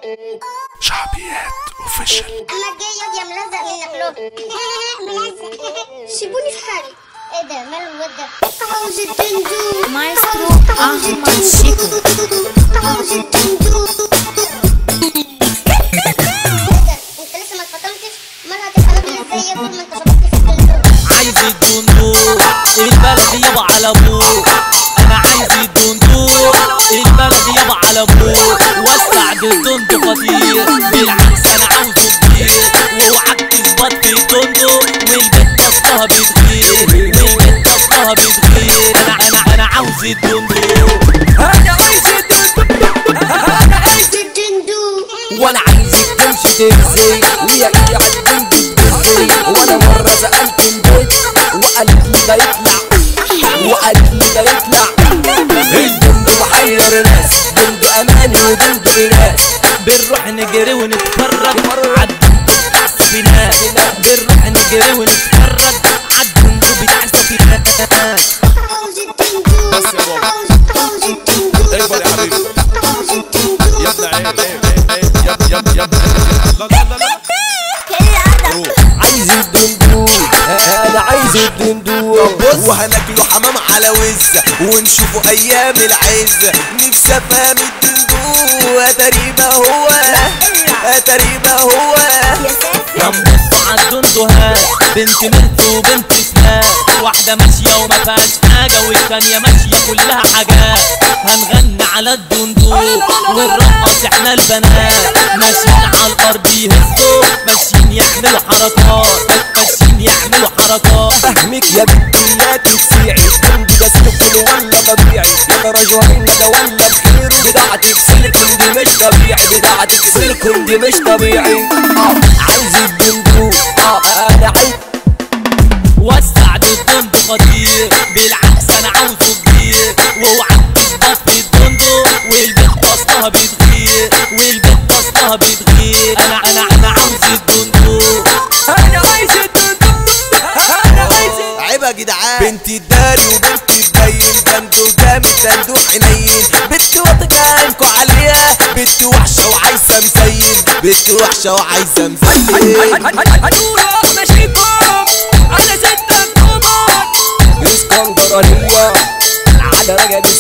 شعبيات اوفيشال اما جاي ياض يا ملزق من نخلوه ملزق سيبوني في حالي ايه ده ماله الواد ده عاوز الدندو مايسترو أحمد شيكو عاوز الدندو ايه ده انت لسه ما اتفطمتش امال هتبقى راجل ازاي ياكل ما انت فطمت في الدندو عايز الدندور البلد يابا على ابوه انا عايز الدندور البلد يابا على ابوه وسع بالدند خطير بالعكس انا عاوزه كبير واوعك تثبت في الدندو والبيت اصلها بتغير والبيت اصلها بتغير انا انا انا عاوز الدندور انا عايز الدندور انا عايز الدندو وانا عايزك تمشي ترزي ويا ايدي عالبنت ترزي وانا مرة سألت البيت وقالت لي ده يطلع وقالت لي ده يطلع البنت محير ناس بنت اماني وبنت ناس بنروح نجري ونتفرج عالدندو بتاع السفينات بنروح نجري ونتفرج عالدندو بتاع السفينات عاوز الدندو بس يا بابا. عاوز الدندو اكبر يا حبيبي عاوز الدندو يا ابن عيب عيب عيب عيب يا ابن يا ابن يا ابن لا لا لا لا روح عايز الدندور انا عايز الدندور وهناكله حمام على وز ونشوفه ايام العز نفسي افهم الدندو اتريبه هو اتريبه هو هنبص عالدندهات بنت ملك وبنت سنان واحدة ماشية وما فيهاش حاجة والتانية ماشية كلها حاجات هنغني على الدندور ونرقص احنا البنات ماشيين على الأرض يهزوا ماشيين يعملوا حركات ماشيين يعملوا حركات فهمك يا بنت لا تسيعي الدند ده سلكل ولا طبيعي يا ترى جوهرين ده ولا بخير بدعتك سلكن دي مش طبيعي بدعتك سلكن دي مش طبيعي آه، عايز الدندور اه انا عايز وسع بالدندو خطير بالعكس انا عاوزه كبير واوعى تثبت في الدندو والبيت اصلها بتغير والبيت اصلها بتغير انا انا انا عاوز الدندو انا عايز الدندو انا عايز عيب يا جدعان بنت الداري وبنت تبين دندو جامد دندو حنين بنت وطجانكو عليها بنت وحشة وعايزة مزين بنت وحشة وعايزة مزين هنقول ماشيكم على ستة اكتوبر اسكندرانية على رجل